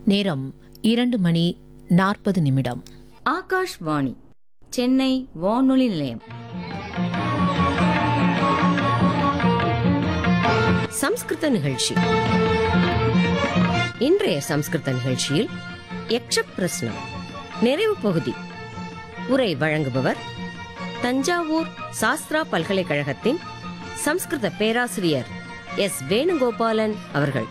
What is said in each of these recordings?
நேரம் இரண்டு மணி நாற்பது நிமிடம் ஆகாஷ்வாணி சென்னை வானொலி நிலையம் சம்ஸ்கிருத நிகழ்ச்சி இன்றைய சம்ஸ்கிருத நிகழ்ச்சியில் யக்ஷ பிரஸ்னம் நிறைவு பகுதி உரை வழங்குபவர் தஞ்சாவூர் சாஸ்திரா பல்கலைக்கழகத்தின் சம்ஸ்கிருத பேராசிரியர் எஸ் வேணுகோபாலன் அவர்கள்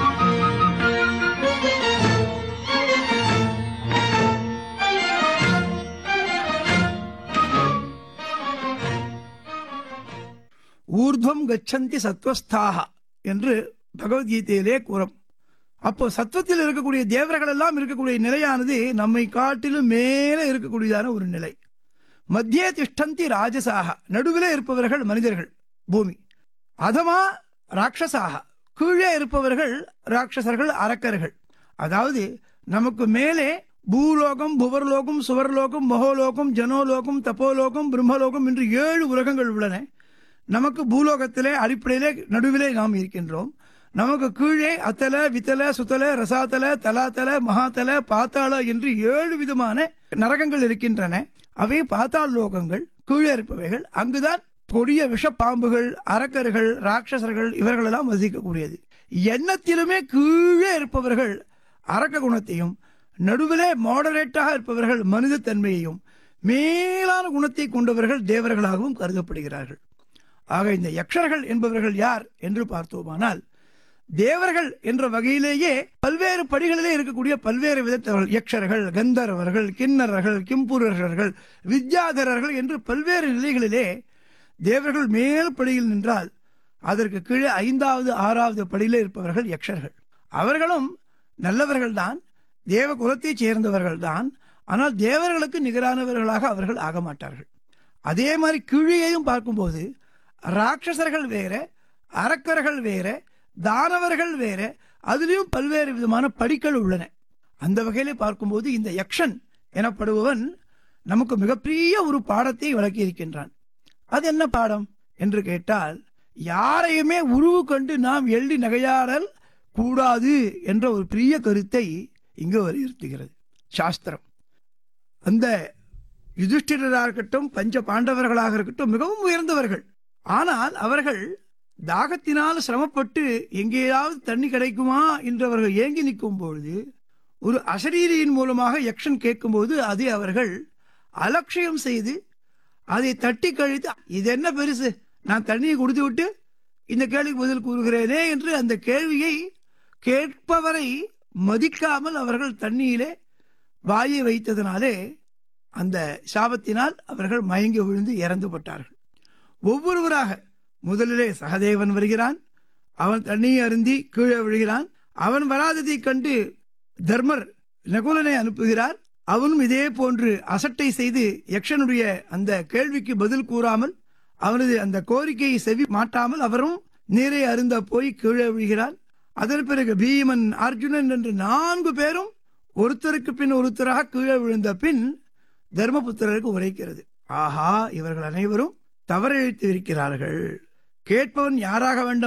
ஊர்துவம் கச்சந்தி சத்வஸ்தாக என்று பகவத்கீதையிலே கூறும் அப்போ சத்வத்தில் இருக்கக்கூடிய தேவர்கள் எல்லாம் இருக்கக்கூடிய நிலையானது நம்மை காட்டிலும் மேலே இருக்கக்கூடியதான ஒரு நிலை மத்தியே திஷ்டந்தி ராஜசாக நடுவிலே இருப்பவர்கள் மனிதர்கள் பூமி அதமா ராட்சசாக கீழே இருப்பவர்கள் ராட்சசர்கள் அரக்கர்கள் அதாவது நமக்கு மேலே பூலோகம் புவர்லோகம் சுவர்லோகம் மகோலோகம் ஜனோலோகம் தப்போலோகம் பிரம்மலோகம் என்று ஏழு உலகங்கள் உள்ளன நமக்கு பூலோகத்திலே அடிப்படையிலே நடுவிலே நாம் இருக்கின்றோம் நமக்கு கீழே அத்தல வித்தல சுத்தல ரசாத்தல தலாத்தல மகாத்தல பாத்தாள என்று ஏழு விதமான நரகங்கள் இருக்கின்றன அவை பாத்தாள் லோகங்கள் கீழே இருப்பவைகள் அங்குதான் கொடிய விஷப்பாம்புகள் அரக்கர்கள் ராட்சசர்கள் இவர்களெல்லாம் வசிக்கக்கூடியது எண்ணத்திலுமே கீழே இருப்பவர்கள் அரக்க குணத்தையும் நடுவிலே மாடரேட்டாக இருப்பவர்கள் மனித தன்மையையும் மேலான குணத்தை கொண்டவர்கள் தேவர்களாகவும் கருதப்படுகிறார்கள் ஆக இந்த யக்ஷர்கள் என்பவர்கள் யார் என்று பார்த்தோமானால் தேவர்கள் என்ற வகையிலேயே பல்வேறு படிகளிலே இருக்கக்கூடிய பல்வேறு விதத்தவர்கள் யக்ஷர்கள் கந்தர்வர்கள் கிண்ணறர்கள் கிம்புரர்கள் வித்யாதரர்கள் என்று பல்வேறு நிலைகளிலே தேவர்கள் மேல் படியில் நின்றால் அதற்கு கீழே ஐந்தாவது ஆறாவது படியிலே இருப்பவர்கள் யக்ஷர்கள் அவர்களும் நல்லவர்கள்தான் தேவ குலத்தைச் சேர்ந்தவர்கள்தான் ஆனால் தேவர்களுக்கு நிகரானவர்களாக அவர்கள் ஆக மாட்டார்கள் அதே மாதிரி கீழேயும் பார்க்கும்போது ராட்சசர்கள் வேற அரக்கர்கள் வேற தானவர்கள் வேற அதுலேயும் பல்வேறு விதமான படிகள் உள்ளன அந்த வகையிலே பார்க்கும்போது இந்த யக்ஷன் எனப்படுபவன் நமக்கு மிகப்பெரிய ஒரு பாடத்தை விளக்கி இருக்கின்றான் அது என்ன பாடம் என்று கேட்டால் யாரையுமே உருவு கண்டு நாம் எள்ளி நகையாடல் கூடாது என்ற ஒரு பெரிய கருத்தை இங்கு வலியுறுத்துகிறது சாஸ்திரம் அந்த யுதிஷ்டிரராக இருக்கட்டும் பஞ்ச பாண்டவர்களாக இருக்கட்டும் மிகவும் உயர்ந்தவர்கள் ஆனால் அவர்கள் தாகத்தினால் சிரமப்பட்டு எங்கேயாவது தண்ணி கிடைக்குமா என்று அவர்கள் ஏங்கி நிற்கும் பொழுது ஒரு அசரீரியின் மூலமாக யக்ஷன் கேட்கும்போது அதை அவர்கள் அலட்சியம் செய்து அதை தட்டி கழித்து இது என்ன பெருசு நான் தண்ணியை கொடுத்து விட்டு இந்த கேள்விக்கு பதில் கூறுகிறேனே என்று அந்த கேள்வியை கேட்பவரை மதிக்காமல் அவர்கள் தண்ணியிலே வாயை வைத்ததினாலே அந்த சாபத்தினால் அவர்கள் மயங்கி விழுந்து இறந்து பட்டார்கள் ஒவ்வொருவராக முதலிலே சகதேவன் வருகிறான் அவன் தண்ணியை அருந்தி கீழே விழுகிறான் அவன் வராததைக் கண்டு தர்மர் நகுலனை அனுப்புகிறார் அவனும் இதே போன்று அசட்டை செய்து யக்ஷனுடைய அந்த கேள்விக்கு பதில் கூறாமல் அவனது அந்த கோரிக்கையை செவி மாட்டாமல் அவரும் நீரை அருந்த போய் கீழே விழுகிறான் அதன் பிறகு பீமன் அர்ஜுனன் என்று நான்கு பேரும் ஒருத்தருக்கு பின் ஒருத்தராக கீழே விழுந்த பின் தர்மபுத்திரருக்கு உரைக்கிறது ஆஹா இவர்கள் அனைவரும் தவறிழைத்து இருக்கிறார்கள் கேட்பவன் யாராக வேண்டும்